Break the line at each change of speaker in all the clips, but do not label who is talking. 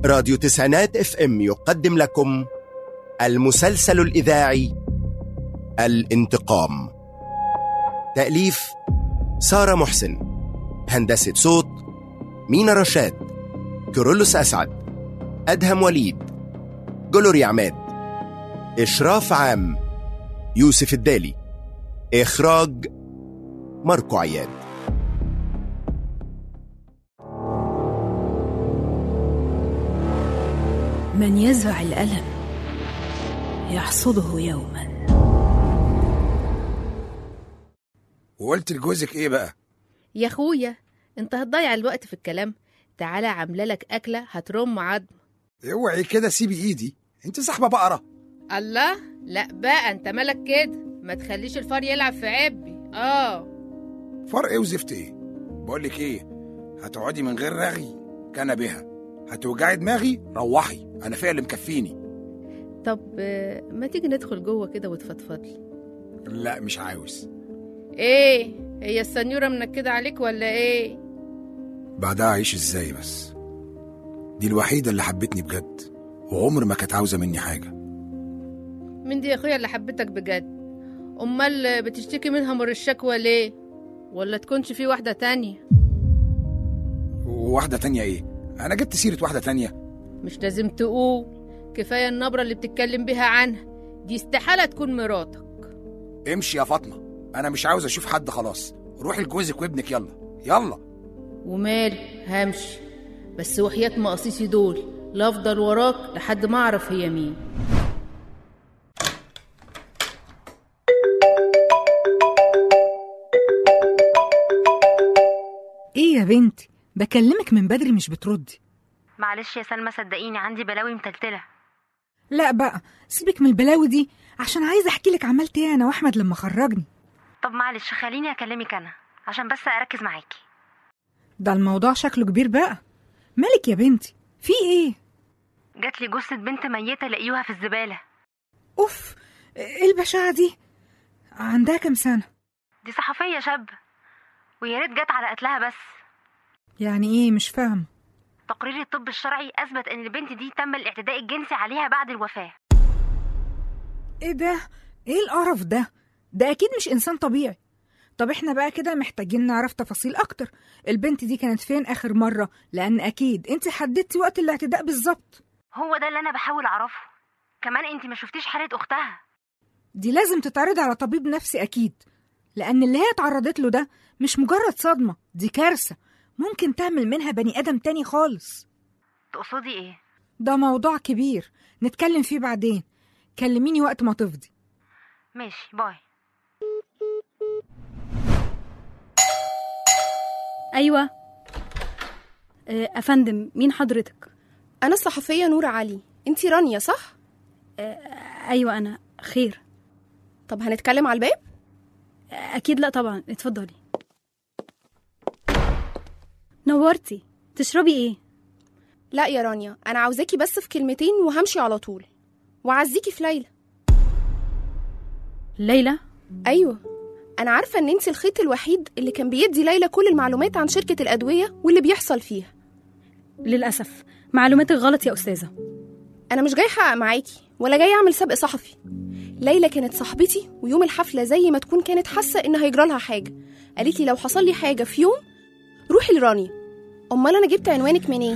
راديو تسعينات اف ام يقدم لكم المسلسل الإذاعي الانتقام تأليف سارة محسن هندسة صوت مينا رشاد كيرلس أسعد أدهم وليد جلوري عماد إشراف عام يوسف الدالي إخراج ماركو عياد
من يزرع الألم يحصده يوما
وقلت لجوزك ايه بقى
يا اخويا انت هتضيع الوقت في الكلام تعالى عامله لك اكله هترم عظم
اوعي كده سيبي ايدي انت صاحبه بقره
الله لا بقى انت مالك كده ما تخليش الفار يلعب في عبي اه
فرق ايه وزفت ايه بقول لك ايه هتقعدي من غير رغي كان بها هتوجعي دماغي روحي انا فيا اللي مكفيني
طب آه، ما تيجي ندخل جوه كده وتفضفض لي
لا مش عاوز
ايه هي السنيوره منكده عليك ولا ايه
بعدها اعيش ازاي بس دي الوحيده اللي حبتني بجد وعمر ما كانت عاوزه مني حاجه
من دي يا اخويا اللي حبتك بجد امال بتشتكي منها مر الشكوى ليه ولا تكونش في واحده تانية
وواحده تانية ايه انا جبت سيره واحده تانية
مش لازم تقول كفايه النبره اللي بتتكلم بيها عنها دي استحاله تكون مراتك
امشي يا فاطمه انا مش عاوز اشوف حد خلاص روحي لجوزك وابنك يلا يلا
ومال همشي بس وحياة مقاصيصي دول لا افضل وراك لحد ما اعرف هي مين
ايه يا بنتي بكلمك من بدري مش بتردي
معلش يا سلمى صدقيني عندي بلاوي متلتلة
لا بقى سيبك من البلاوي دي عشان عايزه احكي لك عملت ايه انا واحمد لما خرجني
طب معلش خليني اكلمك انا عشان بس اركز معاكي
ده الموضوع شكله كبير بقى مالك يا بنتي في ايه
جات لي جثة بنت ميتة لقيوها في الزبالة
اوف ايه البشاعه دي عندها كام سنه
دي صحفية شابة ويا ريت جت على قتلها بس
يعني ايه مش فاهم
تقرير الطب الشرعي اثبت ان البنت دي تم الاعتداء الجنسي عليها بعد الوفاة
ايه ده ايه القرف ده ده اكيد مش انسان طبيعي طب احنا بقى كده محتاجين نعرف تفاصيل اكتر البنت دي كانت فين اخر مره لان اكيد انت حددتي وقت الاعتداء بالظبط
هو ده اللي انا بحاول اعرفه كمان انت ما شفتيش حالة اختها
دي لازم تتعرض على طبيب نفسي اكيد لان اللي هي اتعرضت له ده مش مجرد صدمه دي كارثه ممكن تعمل منها بني ادم تاني خالص
تقصدي ايه
ده موضوع كبير نتكلم فيه بعدين كلميني وقت ما تفضي
ماشي باي
أيوة آه، أفندم مين حضرتك؟
أنا الصحفية نور علي أنتي رانيا صح؟
أيوة أنا خير
طب هنتكلم على الباب؟
آه، أكيد لأ طبعا اتفضلي نورتي تشربي إيه؟
لا يا رانيا أنا عاوزاكي بس في كلمتين وهمشي على طول وعزيكي في ليلى
ليلى
أيوة أنا عارفة إن أنتي الخيط الوحيد اللي كان بيدي ليلى كل المعلومات عن شركة الأدوية واللي بيحصل فيها
للأسف معلوماتك غلط يا أستاذة
أنا مش جاي أحقق معاكي ولا جاي أعمل سبق صحفي ليلى كانت صاحبتي ويوم الحفلة زي ما تكون كانت حاسة إن هيجرى لها حاجة قالت لي لو حصل لي حاجة في يوم روحي لرانيا أمال أنا جبت عنوانك منين؟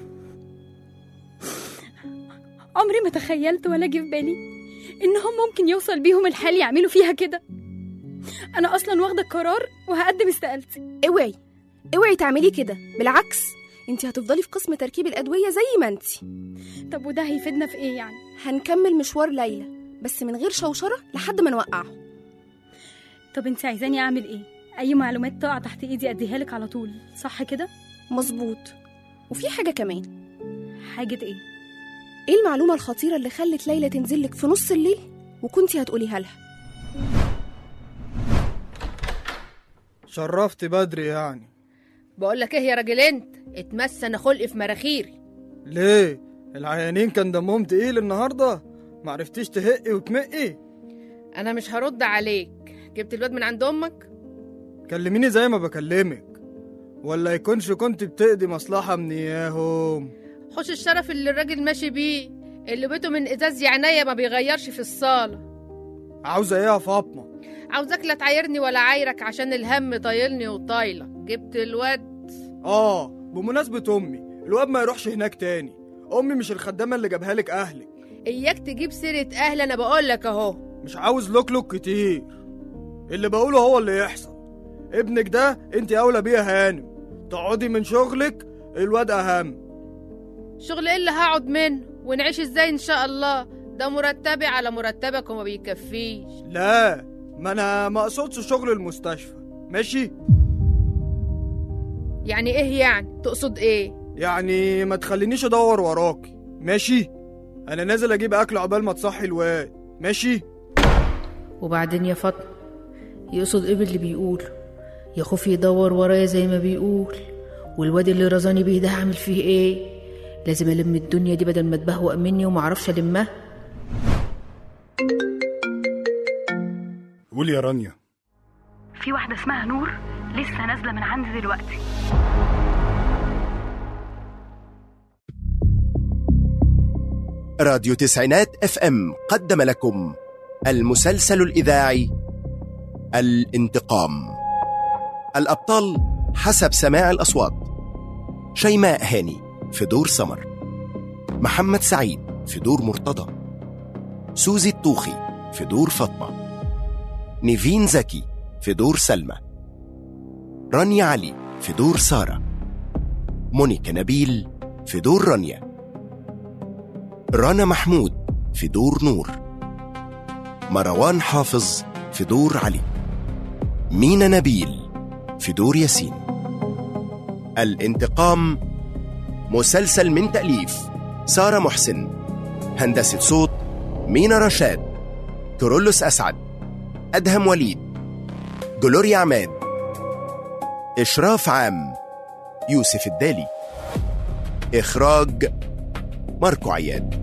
عمري ما تخيلت ولا جه في بالي إنهم ممكن يوصل بيهم الحال يعملوا فيها كده أنا أصلا واخدة القرار وهقدم استقالتي
اوعي اوعي تعملي كده بالعكس انت هتفضلي في قسم تركيب الادويه زي ما انت
طب وده هيفيدنا في إيه يعني؟
هنكمل مشوار ليلى بس من غير شوشره لحد ما نوقعه
طب انت عايزاني أعمل إيه؟ أي معلومات تقع تحت إيدي أديها لك على طول صح كده؟
مظبوط وفي حاجه كمان
حاجة إيه؟
ايه المعلومه الخطيره اللي خلت ليلى تنزل لك في نص الليل وكنتي هتقوليها لها
شرفت بدري يعني
بقول لك ايه يا راجل انت اتمسى انا خلقي في مراخيري
ليه العيانين كان دمهم تقيل النهارده معرفتيش تهقي وتمقي
انا مش هرد عليك جبت الواد من عند امك
كلميني زي ما بكلمك ولا يكونش كنت بتقضي مصلحة من إياهم
خش الشرف اللي الراجل ماشي بيه اللي بيته من ازاز عينيا ما بيغيرش في الصاله
عاوزة ايه يا فاطمة
عاوزاك لا تعايرني ولا عايرك عشان الهم طايلني وطايله جبت الواد
اه بمناسبة امي الواد ما يروحش هناك تاني امي مش الخدامة اللي جابها لك اهلك
اياك تجيب سيره اهل انا بقولك اهو
مش عاوز لوكلوك كتير اللي بقوله هو اللي يحصل ابنك ده انت اولى بيه يا هانم تقعدي من شغلك الواد اهم
شغل ايه اللي هقعد منه ونعيش ازاي ان شاء الله ده مرتبي على مرتبك وما بيكفيش
لا ما انا ما اقصدش شغل المستشفى ماشي
يعني ايه يعني تقصد ايه
يعني ما تخلينيش ادور وراكي ماشي انا نازل اجيب اكل عقبال ما تصحي الواد ماشي
وبعدين يا فاطمه يقصد ايه باللي بيقول يا خوف يدور ورايا زي ما بيقول والواد اللي رزاني بيه ده هعمل فيه ايه لازم الم الدنيا دي بدل ما تبهوأ مني وما اعرفش المها
قولي يا رانيا
في واحدة اسمها نور لسه نازلة من عندي دلوقتي
راديو تسعينات اف ام قدم لكم المسلسل الاذاعي الانتقام الابطال حسب سماع الاصوات شيماء هاني في دور سمر محمد سعيد في دور مرتضى سوزي الطوخي في دور فاطمه نيفين زكي في دور سلمى رانيا علي في دور ساره مونيكا نبيل في دور رانيا رنا محمود في دور نور مروان حافظ في دور علي مينا نبيل في دور ياسين الانتقام مسلسل من تأليف سارة محسن هندسة صوت مينا رشاد كورولوس أسعد أدهم وليد جلوريا عماد إشراف عام يوسف الدالي إخراج ماركو عياد